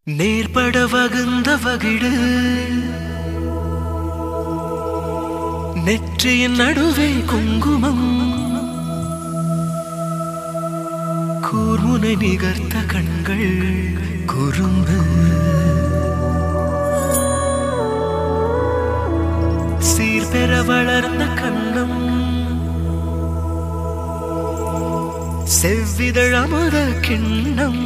நேர்பட வகுந்த வகிடு நெற்றியின் நடுவே குங்குமம் கூர்முனை நிகர்த்த கண்கள் குறும்பு சீர்பெற வளர்ந்த கண்ணம் செவ்விதழ் அமுத கிண்ணம்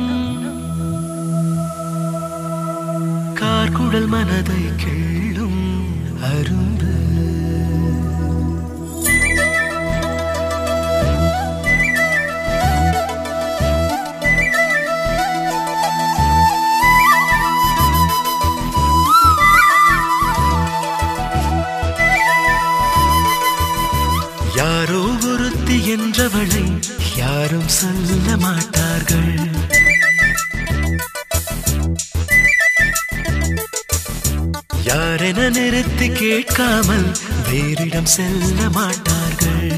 கார்குடல் மனதை கிள்ளும் அரும்பு யாரோ ஒருத்தி என்றவளை யாரும் சொல்ல மாட்டார்கள் யாரென நிறுத்தி கேட்காமல் வேறிடம் செல்ல மாட்டார்கள்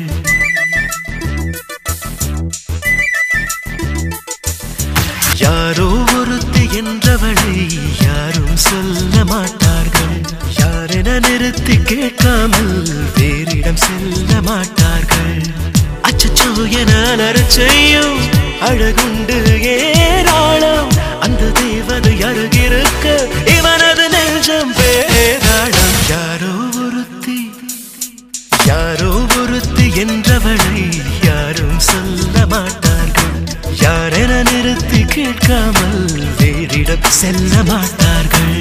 யாரோ ஒருத்தி என்றவளை யாரும் சொல்ல மாட்டார்கள் யாரென நிறுத்தி கேட்காமல் வேறிடம் செல்ல மாட்டார்கள் அச்சச்சோ என அலறச் செய்யும் அழகுண்டு ஏராளம் அந்த தேவதை அருகிருக்க இவனது நெஞ்சம் பேராளம் யாரோ ஒருத்தி யாரோ ஒருத்தி என்றவளை யாரும் சொல்ல மாட்டார்கள் யாரென நிறுத்தி கேட்காமல் வேறிடம் செல்ல மாட்டார்கள்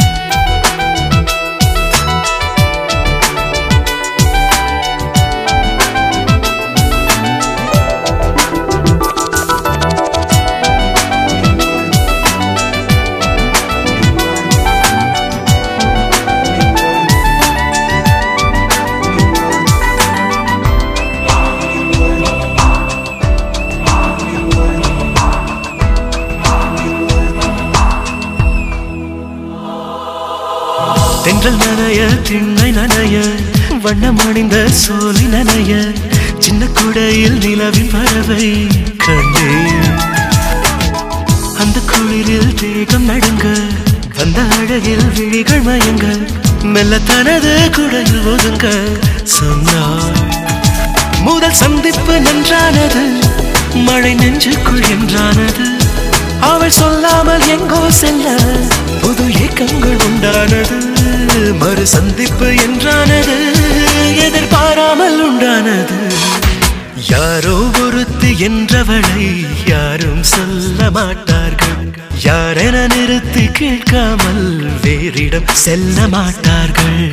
தென்றல் நனைய திண்ணை நனைய வண்ணம் அணிந்த சோலை நனைய சின்ன குடையில் நிலவின் பறவை கண்டேன் அந்த குளிரில் தேகம் நடுங்க வந்த அழகில் விழிகள் மயங்க மெல்ல தனது குடையில் ஒதுங்க சொன்னாள் முதல் சந்திப்பு நன்றானது மழை நெஞ்சுக்குள் என்றானது அவள் சொல்லாமல் எங்கோ செல்ல புது ஏக்கங்கள் உண்டானது மறு சந்திப்பு என்றானது எதிர்பாராமல் உண்டானது யாரோ ஒருத்தி என்றவளை யாரும் சொல்ல மாட்டார்கள் யாரென நிறுத்தி கேட்காமல் வேறிடம் செல்ல மாட்டார்கள்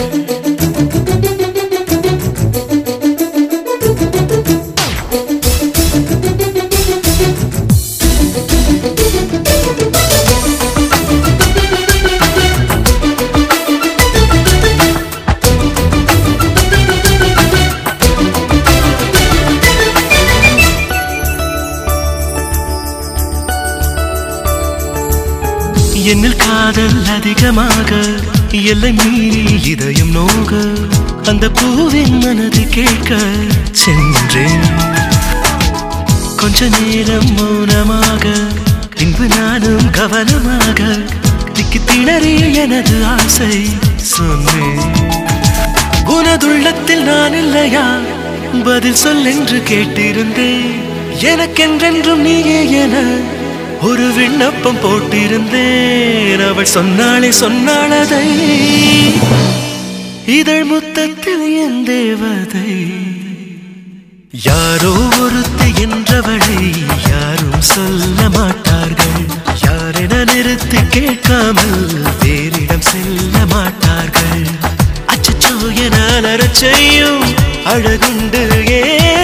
என்னில் காதல் அதிகமாக எல்லை மீறி இதயம் நோக அந்த பூவின் மனது கேட்க சென்றேன் கொஞ்ச நேரம் மௌனமாக பின்பு நானும் கவனமாக திக்கி திணறிய எனது ஆசை சொன்னேன் உனதுள்ளத்தில் நான் இல்லையா பதில் சொல் என்று கேட்டிருந்தேன் எனக்கென்றென்றும் நீயே என ஒரு விண்ணப்பம் போட்டிருந்தேன் அவள் சொன்னாளே சொன்னாளதை இதழ் முத்தத்தில் என் தேவதை யாரோ ஒருத்தி என்றவளை யாரும் சொல்ல மாட்டார்கள் யாரென நிறுத்தி கேட்காமல் வேறிடம் செல்ல மாட்டார்கள் அச்சச்சோ என அலறச் செய்யும் அழகுண்டு ஏ